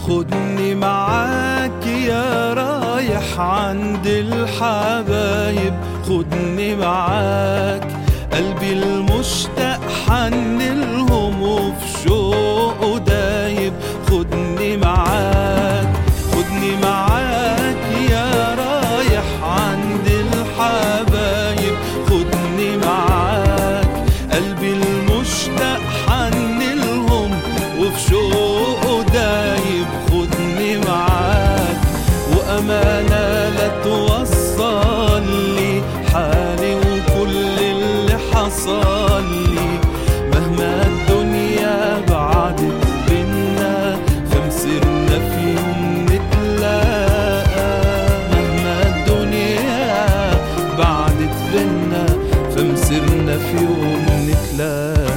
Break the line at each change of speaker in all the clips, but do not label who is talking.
خدني معاك يا رايح عند الحبايب خدني معاك قلبي المشتاق حن لهم وفي شوقه دايب خدني معاك خدني معاك يا رايح عند الحبايب خدني معاك قلبي المشتاق حن لهم وفي شوقه دايب خدني معاك وأمانة لا توصل لي حالي وكل اللي حصل لي مهما الدنيا بعدت بينا فمسرنا في يوم نتلاقى مهما الدنيا بعدت بينا فمسرنا في يوم نتلاقى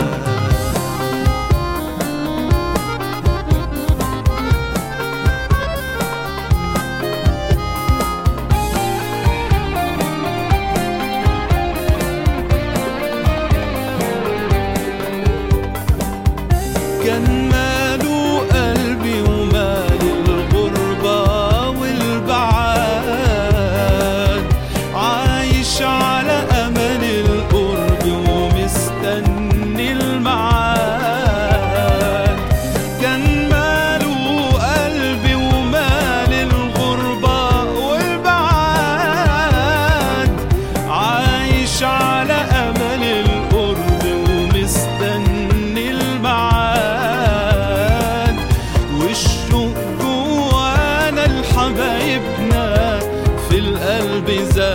كان ماله قلبي ومال الغربة والبعاد عايش على أمل القرب ومستني المعاد كان ماله قلبي ومال الغربة والبعاد عايش على أمل القرب ومستني المعاد والشوق جوانا لحبايبنا في القلب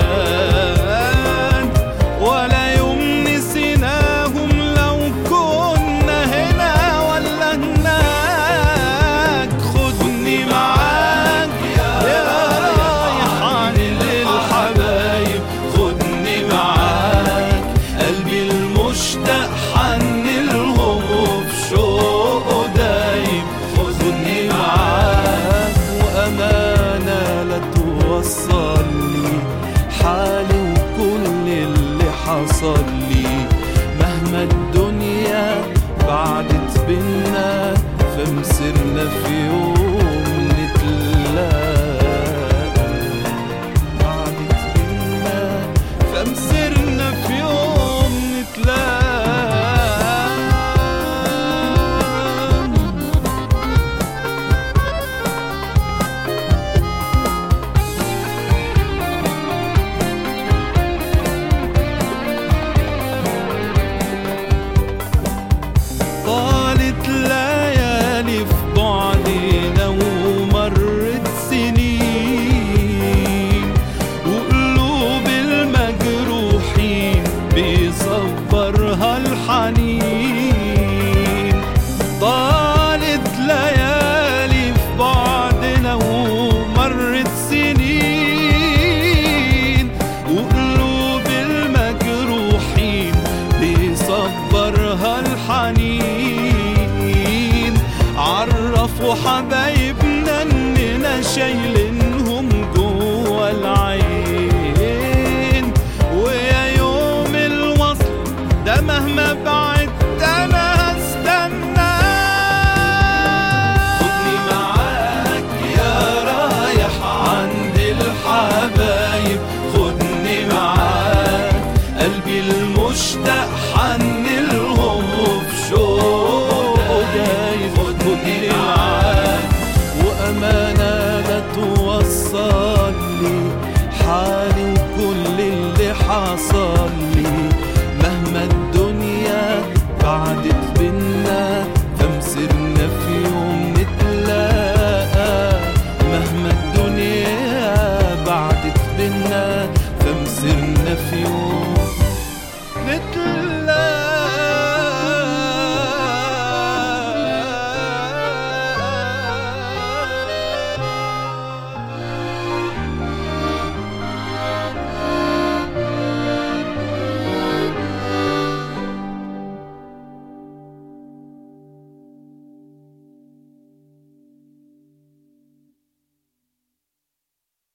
زاد ولا يوم نسيناهم لو كنا هنا ولا هناك خدني معاك يا رايح عن الحبايب خدني معاك قلبي المشتاق حن لهم وفي شوقه دايب خدني معاك وأمانة لا توصل لي حالي وكل اللي حصل لي مهما الدنيا بعدت بينا فمسرنا في يوم